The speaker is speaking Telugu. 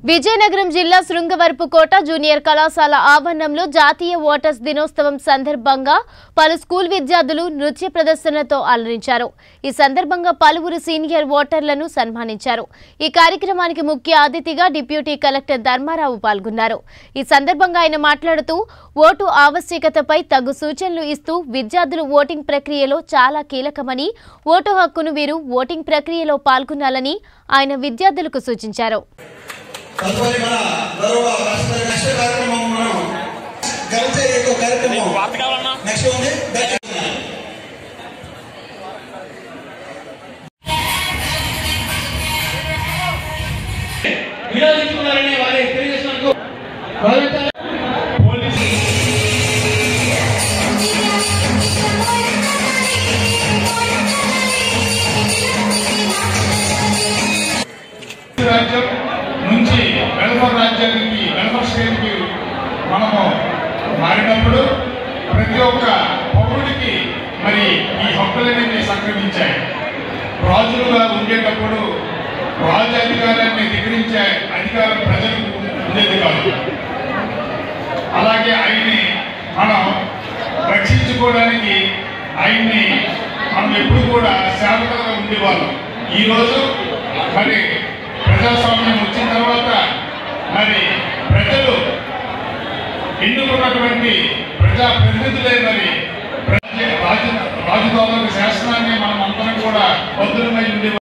విజయనగరం జిల్లా శృంగవరపుకోట జూనియర్ కళాశాల ఆవరణంలో జాతీయ ఓటర్స్ దినోత్సవం సందర్భంగా పలు స్కూల్ విద్యార్థులు నృత్య ప్రదర్శనతో అలరించారు ఈ సందర్భంగా పలువురు సీనియర్ ఓటర్లను సన్మానించారు ఈ కార్యక్రమానికి ముఖ్య అతిథిగా డిప్యూటీ కలెక్టర్ ధర్మారావు పాల్గొన్నారు ఈ సందర్భంగా ఆయన మాట్లాడుతూ ఓటు ఆవశ్యకతపై తగు సూచనలు ఇస్తూ విద్యార్థులు ఓటింగ్ ప్రక్రియలో చాలా కీలకమని ఓటు హక్కును వీరు ఓటింగ్ ప్రక్రియలో పాల్గొనాలని ఆయన విద్యార్థులకు సూచించారు తదుపరి మన గౌరవ రాష్ట్ర నెక్స్ట్ కార్యక్రమం మనం గెలిచే ఇంకో కార్యక్రమం నెక్స్ట్ ఉంది వినియోగించుకున్నారని వారి తెలియజేసినందుకు గౌరవించాలి. పోలీసు రాజ్యం నుంచి వెల్ఫర్ రాజ్యానికి వెల్ఫర్ స్టేట్కి మనము మారినప్పుడు ప్రతి ఒక్క పౌరుడికి మరి ఈ హక్కులనేవి సంక్రమించాయి రాజులుగా ఉండేటప్పుడు రాజు అధికారాన్ని ధిక్కరించే అధికారం ప్రజలకు ఉండేది కాదు అలాగే ఆయన్ని మనం రక్షించుకోవడానికి ఆయన్ని మనం ఎప్పుడు కూడా సేవకులుగా ఉండేవాళ్ళం ఈరోజు మరి ప్రజాస్వామ్యం వచ్చిన తర్వాత మరి ప్రజలు ఎన్నుకున్నటువంటి ప్రజా ప్రతినిధులే మరి రాజు రాజు రాజు తాలూకు శాసనాన్ని మనం అందరం కూడా బద్దులమై ఉండే